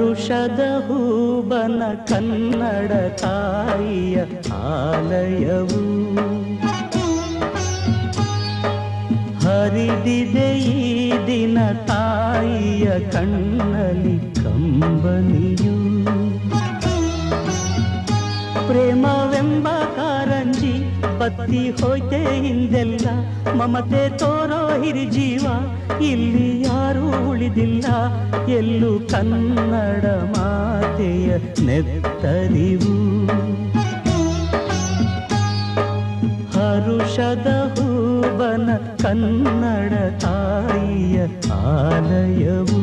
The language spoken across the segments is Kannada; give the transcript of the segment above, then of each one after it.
ಹರುಷದ ಹೂಬನ ಕನ್ನಡ ತಾಯಿಯ ಆಲಯವು ಹರಿದಿದೆ ಈ ದಿನ ತಾಯಿಯ ಕಣ್ಣಲ್ಲಿ ಕಂಬನಿಯು ಪ್ರೇಮವೆಂಬ ಕಾರಂಜಿ ಬತ್ತಿ ಹೋಯ್ತೆ ಹಿಂದೆಲ್ಲ ಮಮತೆ ತೋರೋ ಹಿರಿಜೀವ ಇಲ್ಲಿ ಯಾರೂ ಉಳಿದಿಲ್ಲ ಎಲ್ಲೂ ಕನ್ನಡ ಮಾತೆಯ ನೆತ್ತರಿವು ಹರುಷದ ಹೂಬನ ಕನ್ನಡ ತಾಯಿಯ ಆಲಯವು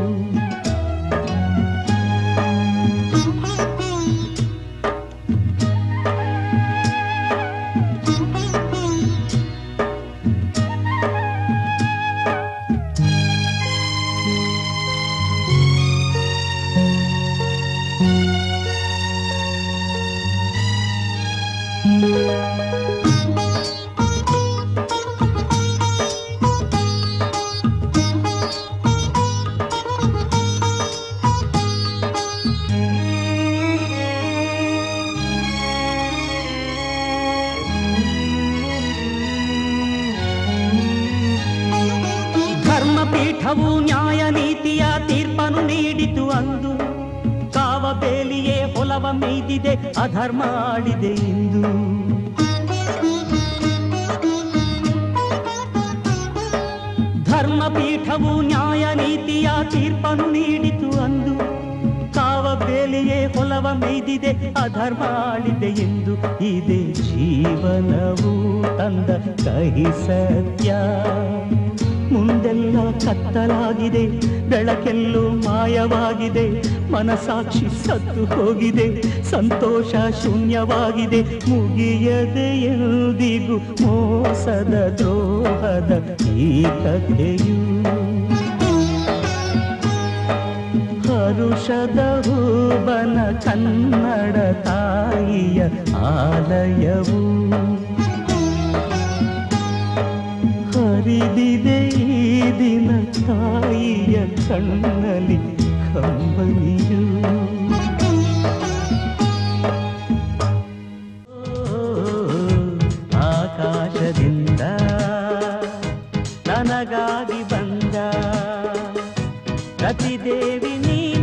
ಧರ್ಮಪೀಠವು ನ್ಯಾಯ ನೀತಿಯ ತೀರ್ಪನ್ನು ನೀಡಿತು ಅಂದು ಕಾವ ಬೇಲಿಯೇ ಹೊಲವ ಮೈದಿದೆ ಅಧರ್ಮ ಆಡಿದೆ ಇಂದು ಧರ್ಮಪೀಠವು ನ್ಯಾಯ ನೀತಿಯ ತೀರ್ಪನ್ನು ನೀಡಿತು ಅಂದು ಕಾವ ಬೇಲಿಯೇ ಹೊಲವ ಮೈದಿದೆ ಅಧರ್ಮ ಆಳಿದೆ ಎಂದು ಇದೇ ಜೀವನವು ತಂದ ಕಹಿ ಸತ್ಯ ಮುಂದೆಲ್ಲ ಕತ್ತಲಾಗಿದೆ ಬೆಳಕೆಲ್ಲೂ ಮಾಯವಾಗಿದೆ ಮನಸಾಕ್ಷಿ ಸತ್ತು ಹೋಗಿದೆ ಸಂತೋಷ ಶೂನ್ಯವಾಗಿದೆ ಮುಗಿಯದೆ ಎಂದಿಗೂ ಮೋಸದ ದ್ರೋಹದ ಈ ಕಥೆಯು ಹರುಷದ ಹೂಬನ ಕನ್ನಡ ತಾಯಿಯ ಆಲಯವು ಹರಿದಿದೆ ಈ ದಿನ ತಾಯಿಯ ಕಣ್ಣಲ್ಲಿ ಕಂಬನಿಯು ಆಕಾಶದಿಂದ ನನಗಾಗಿ ಬಂದ ರತಿದೇವಿ ನೀ